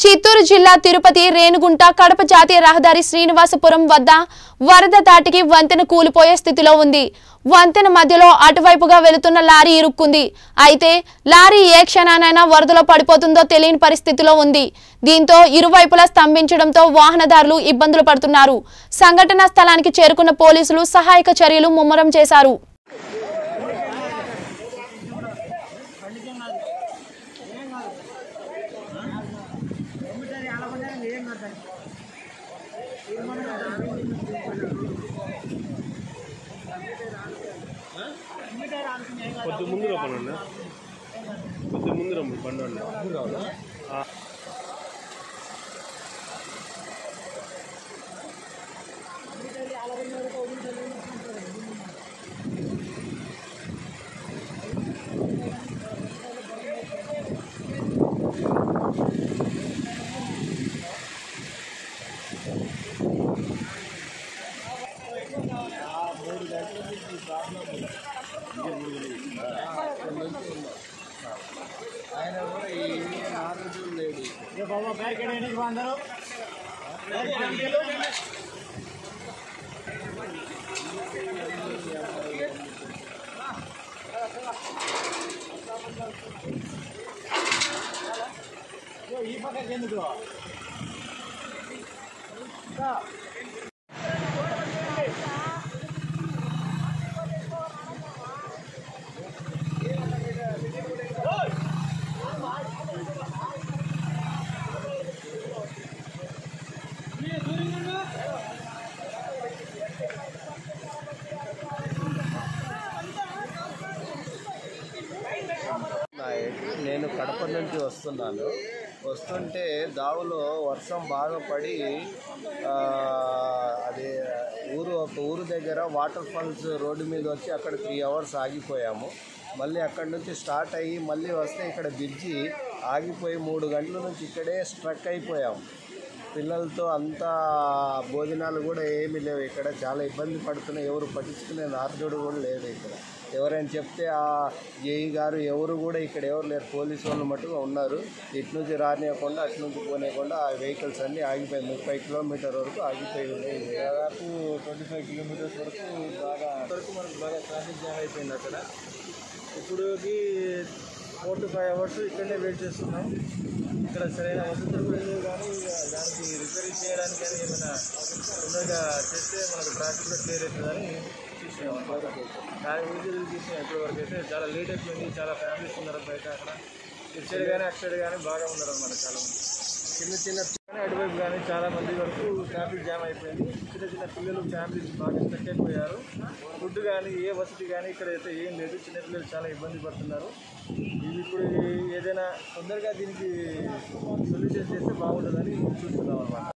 చిత్తూరు జిల్లా తిరుపతి రేణుగుంట కడప జాతీయ రహదారి శ్రీనివాసపురం వద్ద వరద దాటికి వంతెన కూలిపోయే స్థితిలో ఉంది వంతెన మధ్యలో అటువైపుగా వెళుతున్న లారీ ఇరుక్కుంది అయితే లారీ ఏ క్షణానైనా వరదలో పడిపోతుందో తెలియని పరిస్థితిలో ఉంది దీంతో ఇరువైపులా స్తంభించడంతో వాహనదారులు ఇబ్బందులు పడుతున్నారు సంఘటనా స్థలానికి చేరుకున్న పోలీసులు సహాయక చర్యలు ముమ్మరం చేశారు కొద్ది ముందు రమ్మనండి కొద్ది ముందు రమ్మ బండి అండి నాయుడు నేను కడప నుంచి వస్తున్నాను వస్తుంటే దావులో వర్షం బాగా పడి ఆ, అది ఊరు ఒక ఊరు దగ్గర వాటర్ ఫాల్స్ రోడ్డు మీద వచ్చి అక్కడ త్రీ అవర్స్ ఆగిపోయాము మళ్ళీ అక్కడ నుంచి స్టార్ట్ అయ్యి మళ్ళీ వస్తే ఇక్కడ బ్రిడ్జి ఆగిపోయి మూడు గంటల నుంచి ఇక్కడే స్ట్రక్ అయిపోయాము పిల్లలతో అంతా భోజనాలు కూడా ఏమీ లేవు ఇక్కడ చాలా ఇబ్బంది పడుతున్నాయి ఎవరు పట్టించుకునే నార్జోడు కూడా లేదు ఇక్కడ ఎవరైనా చెప్తే ఆ ఏఈ గారు ఎవరు కూడా ఇక్కడ ఎవరు లేరు పోలీసు వాళ్ళు మటుకు ఉన్నారు ఇటు నుంచి రానియకుండా అటు నుంచి పోనీయకుండా ఆ వెహికల్స్ అన్నీ ఆగిపోయి ముప్పై కిలోమీటర్ వరకు ఆగిపోయి ఉన్నాయి దాదాపు ట్వంటీ ఫైవ్ కిలోమీటర్స్ వరకు బాగా వరకు మనకు బాగా ట్రాఫిక్ జామ్ అయిపోయింది అక్కడ ఇప్పుడుకి ఫోర్ టు ఫైవ్ అవర్స్ ఇక్కడనే వెయిట్ చేస్తున్నాం ఇక్కడ సరైన వసతులు కూడా లేవు కానీ ఇక దానికి రిపేర్ చేయడానికి కానీ ఏమైనా తొందరగా చేస్తే మనకు ట్రాఫిక్ కూడా క్లియర్ అవుతుందని చూసినాం దాని గురించి చూసినాం ఇప్పటివరకు అయితే చాలా లేట్ అయిపోయింది చాలా ఫ్యామిలీస్ ఉన్నారు బయట అక్కడ ఇటు సైడ్ కానీ అటు సైడ్ కానీ బాగా ఉన్నారు అన్నమాట చాలా మంది చిన్న చిన్న కానీ అటువైపు కానీ చాలా మంది వరకు ట్రాఫిక్ జామ్ అయిపోయింది చిన్న చిన్న పిల్లలు ఫ్యామిలీస్ బాగా స్టక్ అయిపోయారు ఫుడ్ కానీ ఏ వసతి కానీ ఇక్కడ అయితే ఏం లేదు చిన్నపిల్లలు చాలా ఇబ్బంది పడుతున్నారు ఇది ఇప్పుడు ఏదైనా తొందరగా దీనికి సొల్యూషన్ చేస్తే బాగుంటుందని చూస్తున్నాం అన్నమాట